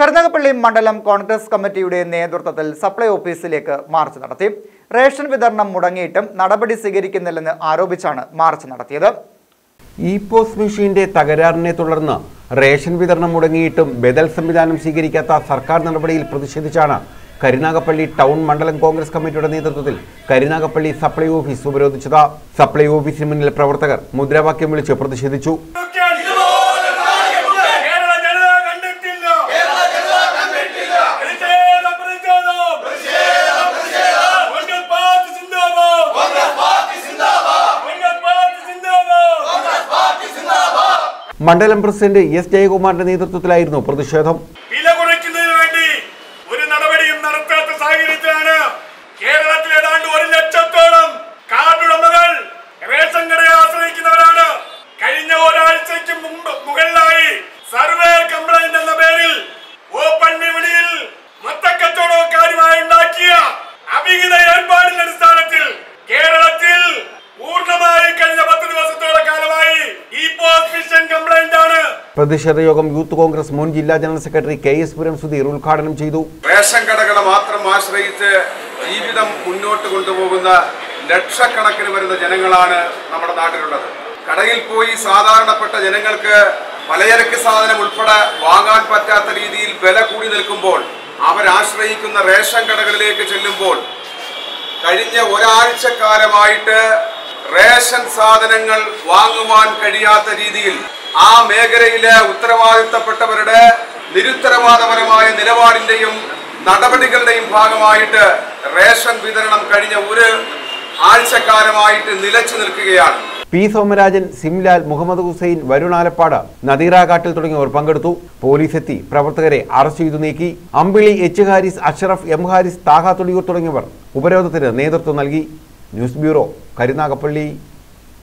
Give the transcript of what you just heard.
കരുനാഗപ്പള്ളി മണ്ഡലം കോൺഗ്രസ് കമ്മിറ്റിയുടെ നേതൃത്വത്തിൽ സപ്ലൈ ഓഫീസിലേക്ക് മാർച്ച് നടത്തി റേഷൻ വിതരണം മുടങ്ങിയിട്ടും നടപടി സ്വീകരിക്കുന്നില്ലെന്ന് ആരോപിച്ചാണ് മാർച്ച് നടത്തിയത് ഇ പോസ് മെഷീന്റെ തകരാറിനെ തുടർന്ന് റേഷൻ വിതരണം മുടങ്ങിയിട്ടും ബദൽ സംവിധാനം സ്വീകരിക്കാത്ത സർക്കാർ നടപടിയിൽ പ്രതിഷേധിച്ചാണ് കരുനാഗപ്പള്ളി ടൗൺ മണ്ഡലം കോൺഗ്രസ് കമ്മിറ്റിയുടെ നേതൃത്വത്തിൽ കരുനാഗപ്പള്ളി സപ്ലൈ ഓഫീസ് ഉപരോധിച്ചത് സപ്ലൈ ഓഫീസിന് മുന്നിൽ പ്രവർത്തകർ മുദ്രാവാക്യം വിളിച്ച് പ്രതിഷേധിച്ചു കേരള ജനത കണ്ടിട്ടില്ല പ്രതിഷേധം, പ്രതിഷേധം. കോൺഗ്രസ് പാർട്ടി സിന്ദാബാദ്. കോൺഗ്രസ് പാർട്ടി സിന്ദാബാദ്. മണ്ഡലം പ്രസിഡന്റ് എസ് ജയകുമാറിന്റെ നേതൃത്വത്തിലായിരുന്നു പ്രതിഷേധം വില കുറയ്ക്കുന്നതിന് വേണ്ടി ഒരു നടപടിയും നടത്താത്ത സാഹചര്യത്തിലാണ് കേരളത്തിൽ ഏതാണ്ട് ഒരു ലക്ഷത്തോളം കാർഡുടമകൾ റേഷൻ കടയെ ആശ്രയിക്കുന്നവരാണ് കഴിഞ്ഞ ഒരാഴ്ചയ്ക്ക് മുമ്പ് മുകളിലായി സർവേ കംപ്ലൈന്റ് എന്ന പേരിൽ ഓപ്പൺ വിപണിയിൽ മൊത്തക്കച്ചവടക്കാരുമായി ഉണ്ടാക്കിയ അവിഹിത ഏർപ്പാടിന്റെ അടിസ്ഥാനത്തിൽ കേരളത്തിൽ പൂർണ്ണമായി കഴിഞ്ഞ പത്ത് ദിവസത്തോളം കാലമായി ഈ പോസ്റ്റ് മിഷൻ കംപ്ലൈന്റ് ആണ് പ്രതിഷേധ യോഗം യൂത്ത് കോൺഗ്രസ് മുൻ ജില്ലാ general secretary K S Puram Sudheer ഉദ്ഘാടനം ചെയ്തു റേഷൻ കടകളെ മാത്രം ആശ്രയിച്ച് ജീവിതം മുന്നോട്ട് കൊണ്ടുപോകുന്ന ലക്ഷക്കണക്കിന് വരുന്ന ജനങ്ങളാണ് നമ്മുടെ നാട്ടിലുള്ളത് കടയിൽ പോയി സാധാരണപ്പെട്ട ജനങ്ങൾക്ക് പലചരക്ക് സാധനം ഉൾപ്പെടെ വാങ്ങാൻ പറ്റാത്ത രീതിയിൽ വില കൂടി നിൽക്കുമ്പോൾ അവരാശ്രയിക്കുന്ന റേഷൻ കടകളിലേക്ക് ചെല്ലുമ്പോൾ കഴിഞ്ഞ ഒരാഴ്ചക്കാലമായിട്ട് റേഷൻ സാധനങ്ങൾ വാങ്ങുവാൻ കഴിയാത്ത രീതിയിൽ ആ മേഖലയിലെ ഉത്തരവാദിത്തപ്പെട്ടവരുടെ നിരുത്തരവാദപരമായ നിലപാടിന്റെയും നടപടികളുടെയും ഭാഗമായിട്ട് റേഷൻ വിതരണം കഴിഞ്ഞ ഒരു ആഴ്ചക്കാലമായിട്ട് നിലച്ചു നിൽക്കുകയാണ് പി സോമരാജൻ സിംലാൽ മുഹമ്മദ് ഹുസൈൻ വരുൺ ആലപ്പാട് നദീറ കാട്ടിൽ തുടങ്ങിയവർ പങ്കെടുത്തു പോലീസ് എത്തി പ്രവർത്തകരെ അറസ്റ്റ് ചെയ്തു നീക്കി അമ്പിളി എച്ച് ഹാരിസ് അഷറഫ് എം ഹാരിസ് താഹ തുടങ്ങിയവർ തുടങ്ങിയവർ ഉപരോധത്തിന് നേതൃത്വം നൽകി ന്യൂസ് ബ്യൂറോ കരുനാഗപ്പള്ളി